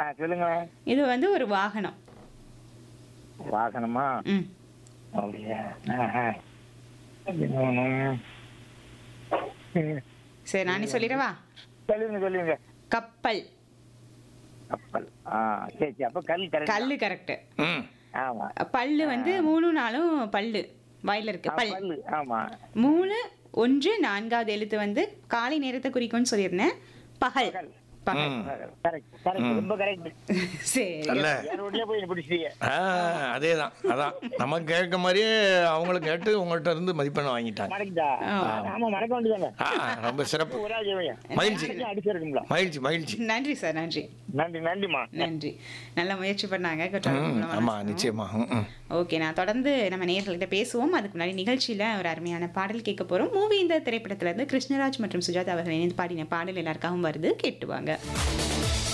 ஆ சொல்லுங்களேன் இது வந்து ஒரு வாகனம் வாகனமா ம் அப்படியா ஆஹா. ம். ம். சரி நானே சொல்லிடவா சொல்லுங்க சொல்லுங்க கப்பல் கப்பல் ஆ சரி சரி அப்ப கல் கரெக்ட் கல்லு கரெக்ட் ம் ஆமா பல்லு வந்து மூணு நாளும் பல்லு வாயில இருக்கு ஆ, பல் பல்லு ஆமா மூணு ஒன்று நான்காவது எழுத்து வந்து காலை நேரத்தை குறிக்கும்னு சொல்லியிருந்தேன் பகல் பகல். பகல் ம் கரெக்ட் கரெக்ட் ரொம்ப கரெக்ட் சரி அல்ல யாரோடய போய் பிடிச்சிட்டீங்க ஆ அதே தான் அதான் நம்ம கேட்க மாதிரியே அவங்களும் கேட்டு உங்கள்கிட்ட இருந்து மதிப்பெண் வாங்கிட்டாங்க மடக்குதா ஆமா. ஆமா மடக்க வேண்டியதானே ஆ ரொம்ப சிறப்பு ஒரு ஆள் செய்வீங்க மகிழ்ச்சி. அடிச்சிருக்குங்களா மகிழ்ச்சி மகிழ்ச்சி நன்றி சார் நன்றி நன்றி நன்றிம்மா நன்றி நல்ல முயற்சி பண்ணாங்க ம் குற்றாலம் ஆமாம் நிச்சயமா ம் ம் ஓகே நான் தொடர்ந்து நம்ம நேயர்கள்கிட்ட பேசுவோம் அதுக்கு முன்னாடி நிகழ்ச்சியில் ஒரு அருமையான பாடல் கேட்க போகிறோம் மூவி இந்த திரைப்படத்துல இருந்து கிருஷ்ணராஜ் மற்றும் சுஜாதா அவர்கள் இணைந்து பாடின பாடல் எல்லாருக்காகவும் வருது கேட்டுவாங்க